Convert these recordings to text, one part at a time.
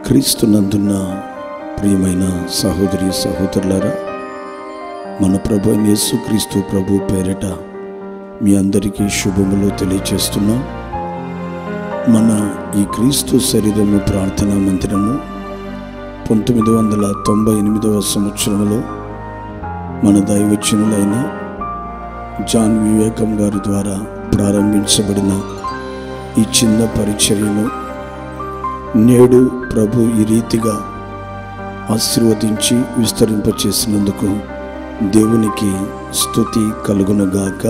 క్రీస్తునందున్న ప్రియమైన సహోదరి సహోదరులారా మన ప్రభు అయిన యేసుక్రీస్తు ప్రభు పేరిట మీ అందరికీ శుభములు తెలియచేస్తున్నాం మన ఈ క్రీస్తు శరీరము ప్రార్థనా మందిరము పంతొమ్మిది వందల తొంభై ఎనిమిదవ సంవత్సరంలో మన దైవచనులైన జాన్ వివేకం గారి ద్వారా ప్రారంభించబడిన ఈ చిన్న పరిచర్యను నేడు ప్రభు ఈ రీతిగా ఆశీర్వదించి విస్తరింపచేసినందుకు దేవునికి స్తుతి కలుగునుగాక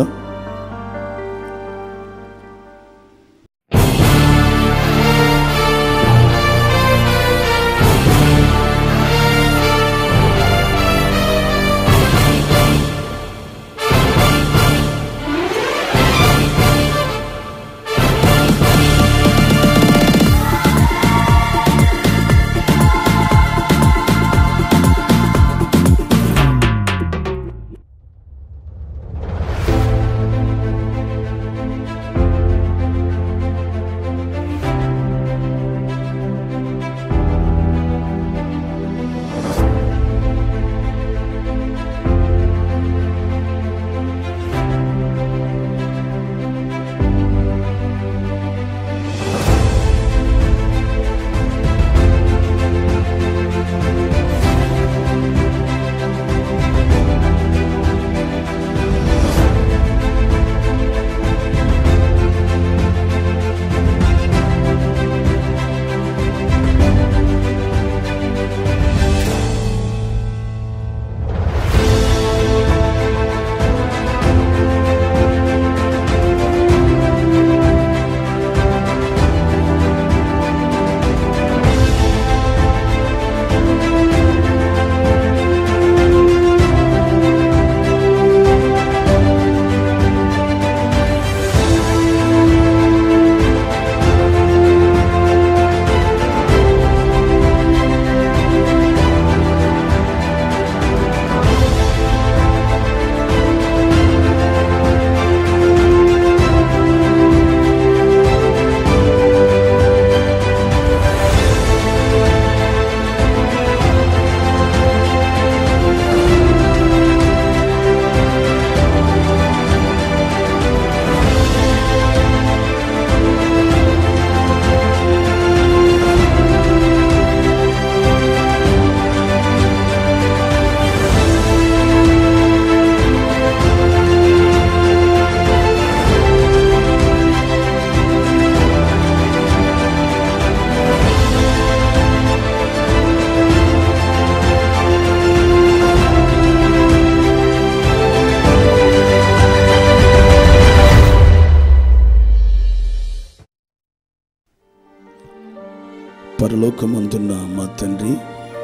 పరలోకమందున్న మా తండ్రి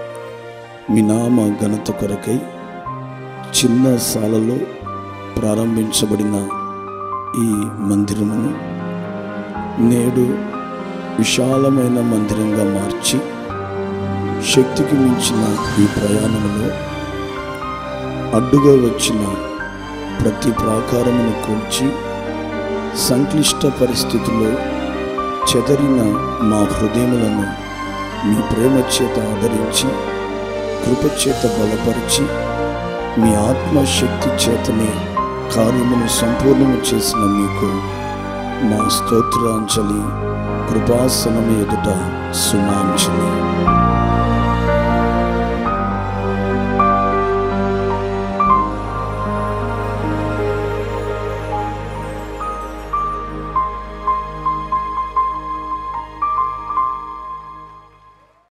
మీ నామ ఘనత కొరకై చిన్న సాలలో ప్రారంభించబడిన ఈ మందిరమును నేడు విశాలమైన మందిరంగా మార్చి శక్తికి మించిన ఈ ప్రయాణంలో అడ్డుగా వచ్చిన ప్రతి ప్రాకారమును కూల్చి సంక్లిష్ట పరిస్థితుల్లో చెదరిన మా హృదయములను మీ ప్రేమ చేత ఆదరించి కృపచేత బలపరిచి మీ ఆత్మశక్తి చేతనే కార్యమును సంపూర్ణము చేసిన మీకు మా స్తోత్రాంజలి కృపాసనం ఎదుట సునాంజలి